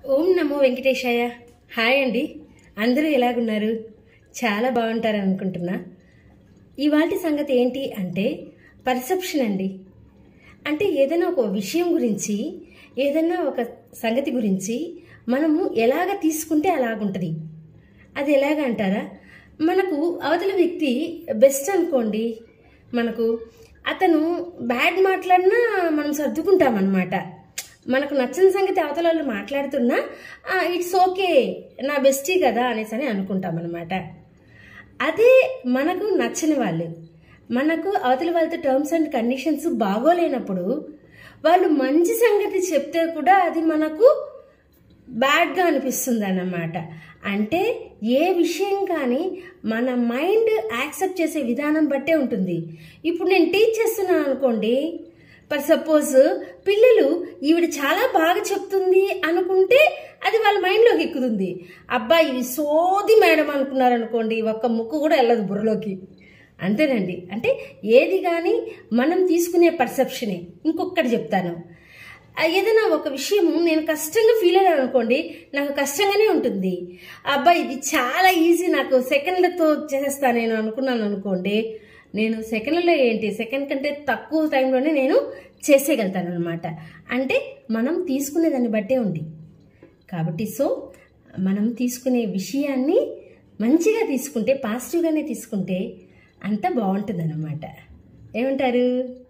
ఓం నమో వెంకటేశాయ హాయ్ అండి అందరూ ఎలాగున్నారు చాలా బాగుంటారని అనుకుంటున్నా ఇవాటి సంగతి ఏంటి అంటే పర్సెప్షన్ అండి అంటే ఏదైనా ఒక విషయం గురించి ఏదైనా ఒక సంగతి గురించి మనము ఎలాగ తీసుకుంటే అలాగుంటుంది అది ఎలాగ అంటారా మనకు అవతల వ్యక్తి బెస్ట్ అనుకోండి మనకు అతను బ్యాడ్ మాట్లాడినా మనం సర్దుకుంటాం అనమాట మనకు నచ్చని సంగతి అవతల వాళ్ళు మాట్లాడుతున్నా ఇట్స్ ఓకే నా బెస్టీ కదా అనేసి అని అనుకుంటాం అనమాట అదే మనకు నచ్చని వాళ్ళు మనకు అవతల వాళ్ళతో టర్మ్స్ అండ్ కండిషన్స్ బాగోలేనప్పుడు వాళ్ళు మంచి సంగతి చెప్తే కూడా అది మనకు బ్యాడ్గా అనిపిస్తుంది అన్నమాట అంటే ఏ విషయం కానీ మన మైండ్ యాక్సెప్ట్ చేసే విధానం బట్టే ఉంటుంది ఇప్పుడు నేను టీచ్ చేస్తున్నాను అనుకోండి ఫర్ సపోజ్ పిల్లలు ఈవిడ చాలా బాగా చెప్తుంది అనుకుంటే అది వాళ్ళ మైండ్లోకి ఎక్కుతుంది అబ్బా ఇది సోది మేడం అనుకున్నారు అనుకోండి ఒక్క ముక్కు కూడా వెళ్ళదు బుర్రలోకి అంతేనండి అంటే ఏది కానీ మనం తీసుకునే పర్సెప్షనే ఇంకొకటి చెప్తాను ఆ ఏదైనా ఒక విషయం నేను కష్టంగా ఫీల్ అయ్యాను అనుకోండి నాకు కష్టంగానే ఉంటుంది అబ్బా ఇది చాలా ఈజీ నాకు సెకండ్లతో చేసేస్తా నేను అనుకున్నాను అనుకోండి నేను సెకండ్లలో ఏంటి సెకండ్ కంటే తక్కువ టైంలోనే నేను చేసేయగలుగుతాను అనమాట అంటే మనం తీసుకునే దాన్ని బట్టే ఉంది కాబట్టి సో మనం తీసుకునే విషయాన్ని మంచిగా తీసుకుంటే పాజిటివ్గానే తీసుకుంటే అంత బాగుంటుంది అనమాట ఏమంటారు